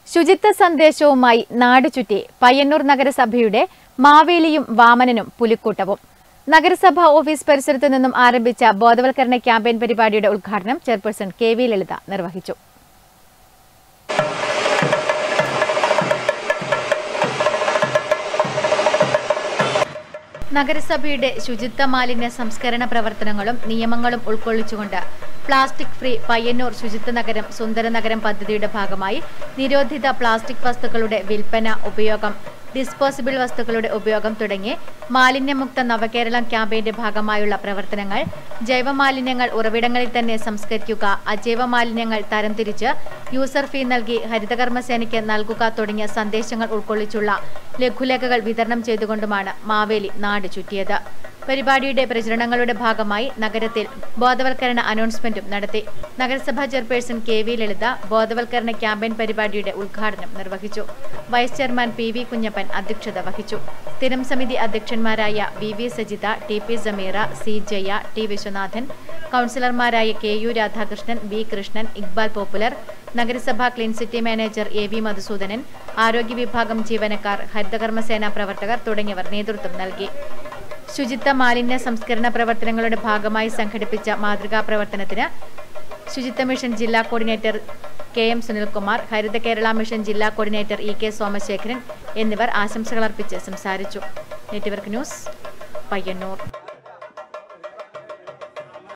ശുചിത്വ സന്ദേശവുമായി നാടുചുറ്റി പയ്യന്നൂർ നഗരസഭയുടെ മാവേലിയും വാമനനും പുലിക്കൂട്ടവും നഗരസഭാ ഓഫീസ് പരിസരത്തു നിന്നും ആരംഭിച്ച ബോധവൽക്കരണ ക്യാമ്പയിൻ പരിപാടിയുടെ ഉദ്ഘാടനം ചെയർപേഴ്സൺ കെ വി ലളിത നിർവഹിച്ചു നഗരസഭയുടെ ശുചിത്വ മാലിന്യ സംസ്കരണ പ്രവർത്തനങ്ങളും നിയമങ്ങളും ഉൾക്കൊള്ളിച്ചുകൊണ്ട് പ്ലാസ്റ്റിക് ഫ്രീ പയ്യന്നൂർ ശുചിത്വ നഗരം സുന്ദര നഗരം പദ്ധതിയുടെ ഭാഗമായി നിരോധിത പ്ലാസ്റ്റിക് വസ്തുക്കളുടെ വിൽപ്പന ഉപയോഗം ഡിസ്പോസിബിൾ വസ്തുക്കളുടെ ഉപയോഗം തുടങ്ങി മാലിന്യമുക്ത നവകേരളം ക്യാമ്പയിന്റെ ഭാഗമായുള്ള പ്രവർത്തനങ്ങൾ ജൈവമാലിന്യങ്ങൾ ഉറവിടങ്ങളിൽ തന്നെ സംസ്കരിക്കുക അജൈവ മാലിന്യങ്ങൾ തരംതിരിച്ച് യൂസർ ഫീ നൽകി ഹരിതകർമ്മസേനയ്ക്ക് നൽകുക തുടങ്ങിയ സന്ദേശങ്ങൾ ഉൾക്കൊള്ളിച്ചുള്ള ലഘുലേഖകൾ വിതരണം ചെയ്തുകൊണ്ടുമാണ് മാവേലി നാട് ചുറ്റിയത് പരിപാടിയുടെ പ്രചരണങ്ങളുടെ ഭാഗമായി നഗരത്തിൽ ബോധവൽക്കരണ അനൗൺസ്മെന്റും നടത്തി നഗരസഭാ ചെയർപേഴ്സൺ കെ വി ലളിത ബോധവൽക്കരണ ക്യാമ്പയിൻ പരിപാടിയുടെ ഉദ്ഘാടനം നിർവഹിച്ചു vice chairman P V Kunjappan അധ്യക്ഷത വഹിച്ചു സ്ഥിരം സമിതി അധ്യക്ഷന്മാരായ V V Sajitha T P Sameera C Jaya T Viswanathan കൗൺസിലർമാരായ K U Radhakrishnan B Krishnan Iqbal popular നഗരസഭാ clean city manager A V Madhusoodanan ആരോഗ്യ വിഭാഗം ജീവനക്കാർ ഹരിതകർമ്മസേന പ്രവർത്തകർ തുടങ്ങിയവർ നേതൃത്വം നൽകി ശുചിത്വ മാലിന്യ സംസ്കരണ പ്രവർത്തനങ്ങളുടെ ഭാഗമായി സംഘടിപ്പിച്ച മാതൃകാ പ്രവർത്തനത്തിന് ശുചിത്വ മിഷൻ ജില്ലാ കോർഡിനേറ്റർ കെ എം സുനിൽകുമാർ ഹരിത കേരള മിഷൻ ജില്ലാ കോർഡിനേറ്റർ ഇ കെ സോമശേഖരൻ എന്നിവർ ആശംസകൾ അർപ്പിച്ച് സംസാരിച്ചു നെറ്റ്വർക്ക് ന്യൂസ് പയ്യന്നൂർ